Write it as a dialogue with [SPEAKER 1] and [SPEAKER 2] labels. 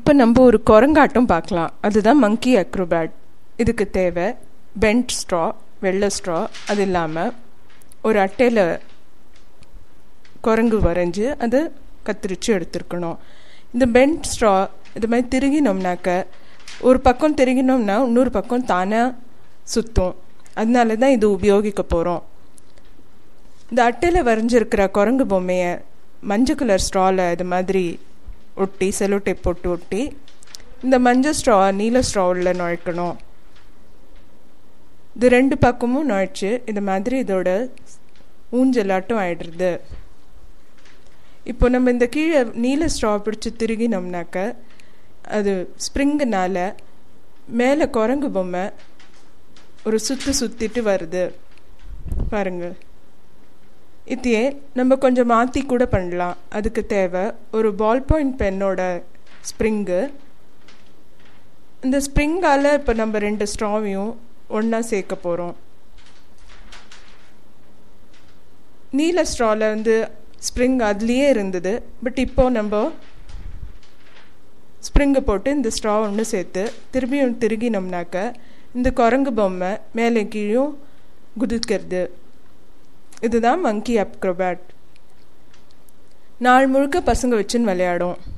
[SPEAKER 1] இப்போ நம்ம ஒரு குரங்காட்டம் பார்க்கலாம் அதுதான் மங்கி அக்ரோபேட் இதுக்கு தேவை பென்ட் ஸ்ட்ரா வெள்ளை ஸ்ட்ரா அது இல்லாமல் ஒரு அட்டையில் குரங்கு வரைஞ்சி அதை கத்திரிச்சு எடுத்துருக்கணும் இந்த பென்ட் ஸ்ட்ரா இது மாதிரி திருகினோம்னாக்க ஒரு பக்கம் திருகினோம்னா இன்னொரு பக்கம் தானாக சுற்றும் அதனால தான் இது உபயோகிக்க போகிறோம் இந்த அட்டையில் வரைஞ்சிருக்கிற குரங்கு பொம்மையை மஞ்சள் கலர் ஸ்ட்ராவில் இது மாதிரி ஒட்டி செலோ டேப் போட்டு ஒட்டி இந்த மஞ்சள் ஸ்ட்ரா நீல ஸ்ட்ரா உள்ள நுழைக்கணும் இது ரெண்டு பக்கமும் நுழைச்சு இது மாதிரி இதோட ஊஞ்சலாட்டம் ஆயிடுறது இப்போ நம்ம இந்த கீழே நீல ஸ்ட்ரா பிடிச்சி திருகினோம்னாக்க அது ஸ்ப்ரிங்குனால மேலே குரங்கு பொம்மை ஒரு சுற்று சுற்றிட்டு வருது பாருங்க இதையே நம்ம கொஞ்சம் மாற்றி கூட பண்ணலாம் அதுக்கு தேவை ஒரு பால் பாயிண்ட் பென்னோட ஸ்ப்ரிங்கு இந்த ஸ்ப்ரிங்கால் இப்போ நம்ம ரெண்டு ஸ்ட்ராவையும் ஒன்றா சேர்க்க போகிறோம் நீல ஸ்ட்ராவில் வந்து ஸ்ப்ரிங் அதுலேயே இருந்தது பட் இப்போ நம்ம ஸ்ப்ரிங்கை போட்டு இந்த ஸ்ட்ரா ஒன்று சேர்த்து திரும்பியும் திருகினோம்னாக்க இந்த குரங்கு பொம்மை மேலே கீழும் குதிக்கிறது இதுதான் மங்கி அப்க்ரோபேட் நாள் முழுக்க பசங்க வச்சுன்னு விளையாடும்